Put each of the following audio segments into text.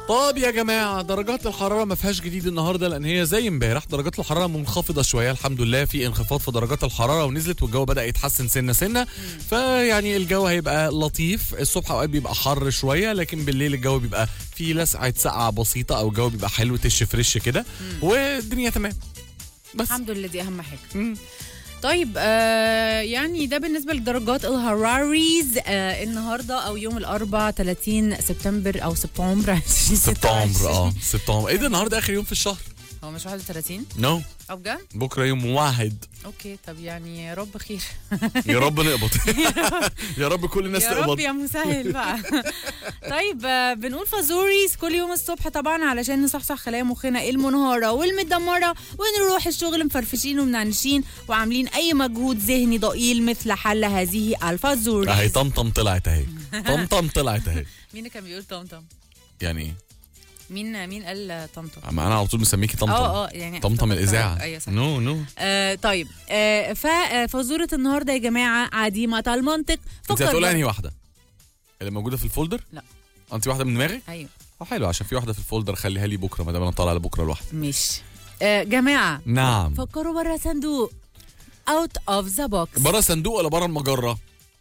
طب يا جماعه درجات الحراره ما فيهاش جديد النهارده لان هي زي امبارح درجات الحراره منخفضه شويه الحمد لله في انخفاض في درجات الحراره ونزلت والجو بدا يتحسن سنه سنه فيعني الجو هيبقى لطيف الصبح اوقات بيبقى حر شويه لكن بالليل الجو بيبقى فيه لسعه سقعه بسيطه او الجو بيبقى حلو تش فريش كده والدنيا تمام بس الحمد لله دي اهم حاجه مم. طيب آه يعني ده بالنسبه لدرجات الهراريز آه النهارده او يوم الاربعاء 30 سبتمبر او سبتمبر سبتمبر اه سبتمبر ايه ده النهارده اخر يوم في الشهر هو مش 31 نو او بجد بكره يوم واحد اوكي طب يعني يا رب خير يا رب نقبض يا رب كل الناس يا رب تقبض يا مسهل بقى طيب آه، بنقول فازوريز كل يوم الصبح طبعا علشان نصحصح خلايا مخنا المنهاره والمدمره ونروح الشغل مفرفشين ومنعنشين وعاملين اي مجهود ذهني ضئيل مثل حل هذه اهي الفازوريز طمطم طلعت اهي طمطم طلعت اهي مين اللي كان بيقول طمطم يعني ايه مين مين قال طمطم ما انا على طول مسميكي طمطم اه اه يعني طمطم افتكرت- الاذاعه ايوه صح نو نو آه طيب آه ففازوره النهارده يا جماعه عديمه المنطق انت هتقول بقى- انهي واحده اللي موجوده في الفولدر لا. انت واحده من دماغك ايوه اه حلو عشان في واحده في الفولدر خليها لي بكره ما دام انا طالع لبكره لوحدي مش آه جماعه نعم فكروا بره صندوق اوت اوف ذا بوكس بره الصندوق ولا بره المجره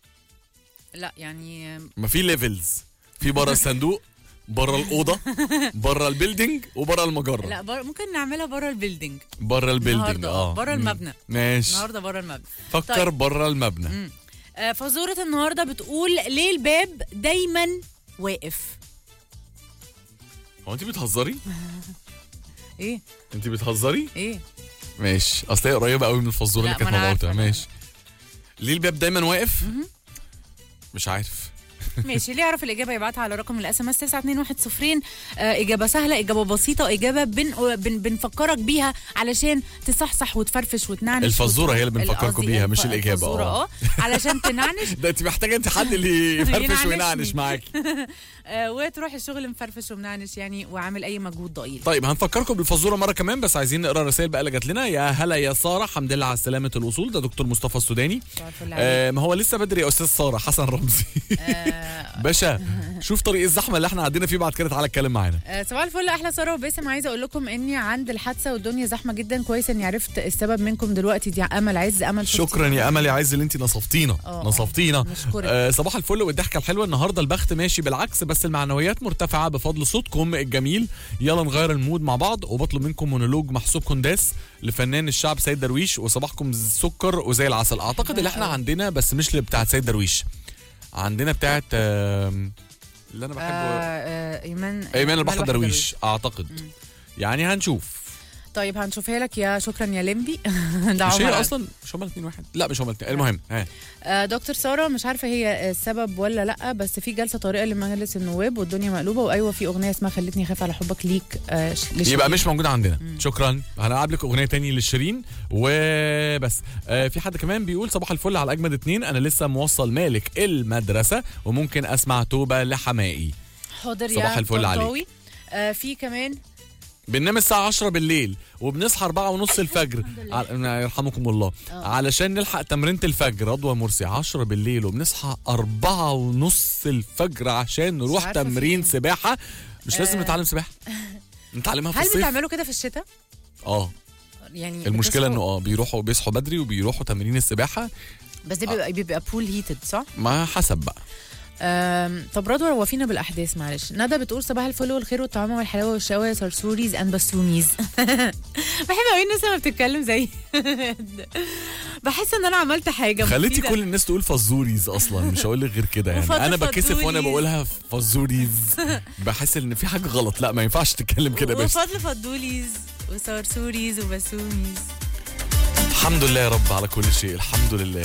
لا يعني ما في ليفلز في بره الصندوق بره الاوضه بره البيلدينج وبره المجره لا بر... ممكن نعملها بره البيلدينج بره البيلدينج النهارده اه بره مم. المبنى ماشي النهارده بره المبنى فكر طيب. بره المبنى مم. آه فزوره النهارده بتقول ليه الباب دايما واقف هو انت بتهزري ايه انت بتهزري ايه ماشي اصل هي قريبه قوي من الفزوره لا، اللي كانت ما أنا موجوده عارفة، أنا ماشي ليه الباب دايما واقف مش عارف ماشي اللي يعرف الاجابه يبعتها على رقم الاس ام اس 921 آه اجابه سهله اجابه بسيطه اجابه بن... بن... بنفكرك بيها علشان تصحصح وتفرفش وتنعنش الفزورة هي اللي وت- بنفكركم قصدي بيها، مش الف- الإجابة، الفزورة آه. اه علشان تنعنش ده انت محتاجه انت حد اللي يفرفش ينعنشني. وينعنش معاكي آه وتروح الشغل مفرفش ومنعنش يعني وعامل اي مجهود ضئيل طيب هنفكركم بالفزوره مره كمان بس عايزين نقرا الرسائل بقى اللي جات لنا يا هلا يا ساره الحمد لله على سلامه الوصول ده دكتور مصطفى السوداني صباح الفل عليك. آه ما هو لسه بدري يا استاذ ساره حسن رمزي آه، باشا شوف طريق الزحمه اللي احنا عدينا فيه بعد كده تعالى اتكلم معانا آه، صباح الفل احلى ساره وباسم عايزه اقول لكم اني عند الحادثه والدنيا زحمه جدا كويس اني عرفت السبب منكم دلوقتي دي امل عز امل شفتي؟ شكرا يا امل يا عز اللي انت نصفتينا آه، نصفتينا نشكرك. آه صباح الفل والضحكه الحلوه النهارده البخت ماشي بالعكس بس المعنويات مرتفعه بفضل صوتكم الجميل يلا نغير المود مع بعض وبطلب منكم مونولوج محسوب كونداس لفنان الشعب سيد درويش وصباحكم سكر وزي العسل اعتقد اللي احنا أوي. عندنا بس مش اللي بتاعت سيد درويش عندنا بتاعت آم، اللي انا آه بحبه آه ايمان ايمان البحر درويش اعتقد يعني هنشوف طيب هنشوفها لك يا شكرا يا لمبي ده مش هي عمر اصلا مش هما الاثنين واحد لا مش هما الاثنين المهم ها آه دكتور ساره مش عارفه هي السبب ولا لا بس في جلسه طارئه لمجلس النواب والدنيا مقلوبه وايوه في اغنيه اسمها خلتني اخاف على حبك ليك آه ش- لشيرين. يبقى مش موجود عندنا شكرا هنلعب لك اغنيه تاني لشيرين وبس آه في حد كمان بيقول صباح الفل على اجمد اتنين انا لسه موصل مالك المدرسه وممكن اسمع توبه لحمائي حاضر صباح يا الفل عليك. طنطاوي. آه في كمان بننام الساعه 10 بالليل وبنصحى 4 ونص الفجر على... يرحمكم الله آه. علشان نلحق تمرينه الفجر رضوى مرسي 10 بالليل وبنصحى 4 ونص الفجر عشان نروح عارفة في تمرين إيه. سباحه مش لازم آه. نتعلم سباحه نتعلمها في هل الصيف بتعملوا كده في الشتاء اه يعني المشكله بتصحوا- انه اه بيروحوا بيصحوا بدري وبيروحوا تمرين السباحه بس ده بيبقى بيبقى بول هيتد صح؟ ما حسب بقى آم، طب رضوى روفينا بالاحداث معلش ندى بتقول صباح الفل والخير والطعام والحلاوه والشقاوه يا صرصوريز اند بسوميز بحب قوي الناس لما بتتكلم زي بحس ان انا عملت حاجه خليتي مفيدة. كل الناس تقول فزوريز اصلا مش هقول لك غير كده يعني وفضل انا بكسف وانا فضوليز. بقولها فزوريز بحس ان في حاجه غلط لا ما ينفعش تتكلم كده بس وفضل فضوليز وصرصوريز وبسوميز الحمد لله يا رب على كل شيء الحمد لله